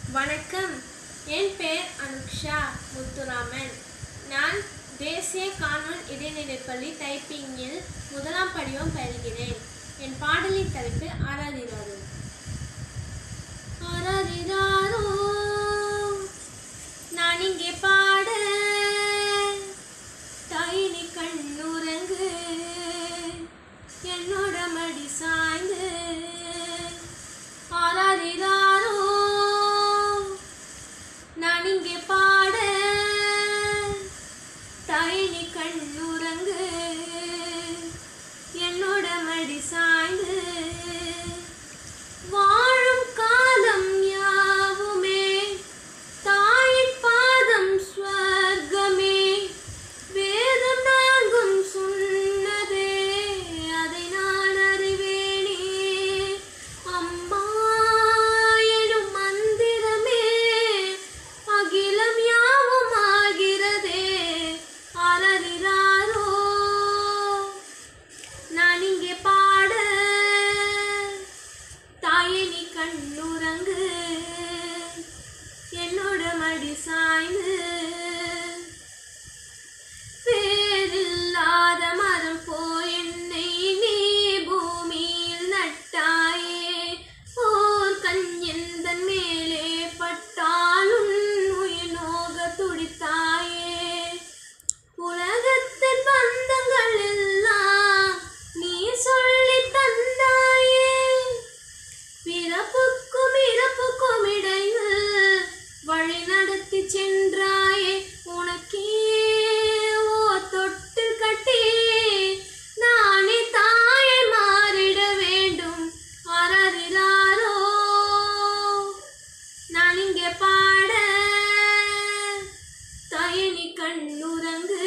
வணக்கம் என் பெயர் அனுக்ஷா முத்துராமன் நான் தேசிய கானூன் இடைநிலைப்பள்ளி டைப்பிங்கில் முதலாம் படிவம் பயில்கிறேன் என் பாடலின் தலைப்பு ஆராதிராரோ ஆராதிராரோ நான் இங்கே பாட தாயினி கண்ணுறங்கு என்னோட மடி சாய்ந்து ஆராதிராரோ நான் இங்கே பாட தாயினி கண்ணுறங்கு என்னோட மடி சாய்ந்து வாழும் காலம் யாவுமே தாயின் பாதம் ஸ்வர்க்கமே வேதம் நான்கும் சொன்னதே அதை நான் அறிவேனே அம்மா எனும் மந்திரமே அகிலம் யாவும் ஆகிறதே அலறிறாரோ நான் இங்கே பாட தாயே நீ கண்ணுறங்கு என்னோட மடி சாய்ந்து வேறில்லாத மரம் போய் என்னை நீ பூமியில் நட்டாயே ஓர் கஞ்செந்தன் மேலே பட்டாலும் உயிர் நோக துடித்தாயே உலகத்தின் பந்தங்கள் எல்லாம் நீ சொல்லி தந்தாயே பிறப்புக்கும் இறப்புக்கும் இடையில் வழி நடத்தி சென்றாயே உனக்கே ஓ தொட்டில் கட்டி நானே தாயை மாறிட வேண்டும் அறறிலாரோ நான் இங்கே பாட தயனி கண்ணுறங்கு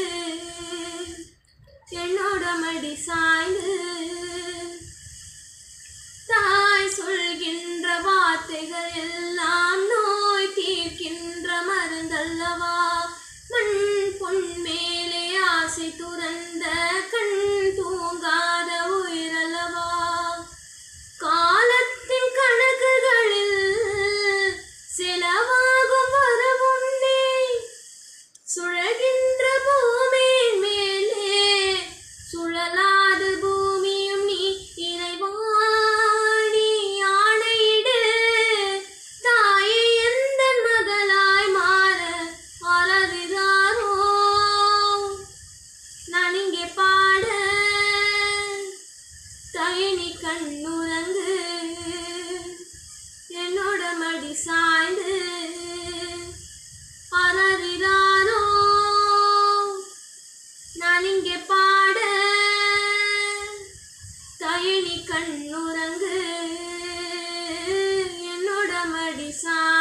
என்னோட மடி சாய்ந்து தாய் சொல்கின்ற வார்த்தைகள் எல்லாம் நோய் தீர்க்கின்ற மருந்தல்லவா மண் பொன் மேலே ஆசை துறந்த கண் தூங்காத உயிரல்லவா காலத்தின் கணக்குகளில் செலவாகும் வரவுண்டே சுழகின்ற பூமியின் மேலே சுழலாது பூமியும் நீ இறைவாணி ஆணையிடு தாயை எந்த மகளாய் மாற அலறிதாரோ நான் இங்கே பாட தயனி கண்ணுறங்கு என்னோட மடி சாய்ந்து அலறிறாரோ நான் இங்கே பாட தயனி கண்ணுறங்கு என்னோட மடி சாய்